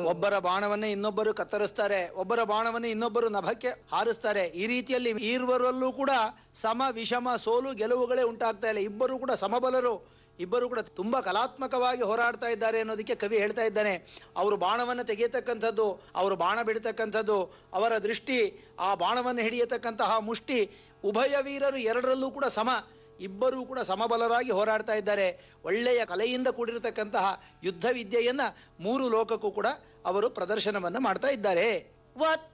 ಒಬ್ಬರ ಬಾಣವನ್ನ ಇನ್ನೊಬ್ಬರು ಕತ್ತರಿಸ್ತಾರೆ ಒಬ್ಬರ ಬಾಣವನ್ನ ಇನ್ನೊಬ್ಬರು ನಭಕ್ಕೆ ಹಾರಿಸ್ತಾರೆ ಈ ರೀತಿಯಲ್ಲಿ ಈರ್ವರಲ್ಲೂ ಕೂಡ ಸಮ ವಿಷಮ ಸೋಲು ಗೆಲುವುಗಳೇ ಉಂಟಾಗ್ತಾ ಇಲ್ಲ ಇಬ್ಬರು ಕೂಡ ಸಮಬಲರು ಇಬ್ಬರು ಕೂಡ ತುಂಬಾ ಕಲಾತ್ಮಕವಾಗಿ ಹೋರಾಡ್ತಾ ಇದ್ದಾರೆ ಅನ್ನೋದಕ್ಕೆ ಕವಿ ಹೇಳ್ತಾ ಇದ್ದಾನೆ ಅವರು ಬಾಣವನ್ನು ತೆಗೆಯತಕ್ಕಂಥದ್ದು ಅವರು ಬಾಣ ಬಿಡತಕ್ಕಂಥದ್ದು ಅವರ ದೃಷ್ಟಿ ಆ ಬಾಣವನ್ನು ಹಿಡಿಯತಕ್ಕಂತಹ ಮುಷ್ಟಿ ಉಭಯ ವೀರರು ಎರಡರಲ್ಲೂ ಕೂಡ ಸಮ ಇಬ್ಬರೂ ಕೂಡ ಸಮಬಲರಾಗಿ ಹೋರಾಡ್ತಾ ಇದ್ದಾರೆ ಒಳ್ಳೆಯ ಕಲೆಯಿಂದ ಕೂಡಿರತಕ್ಕಂತಹ ಯುದ್ಧ ವಿದ್ಯೆಯನ್ನ ಮೂರು ಲೋಕಕ್ಕೂ ಕೂಡ ಅವರು ಪ್ರದರ್ಶನವನ್ನ ಮಾಡ್ತಾ ಇದ್ದಾರೆ ಒತ್ತ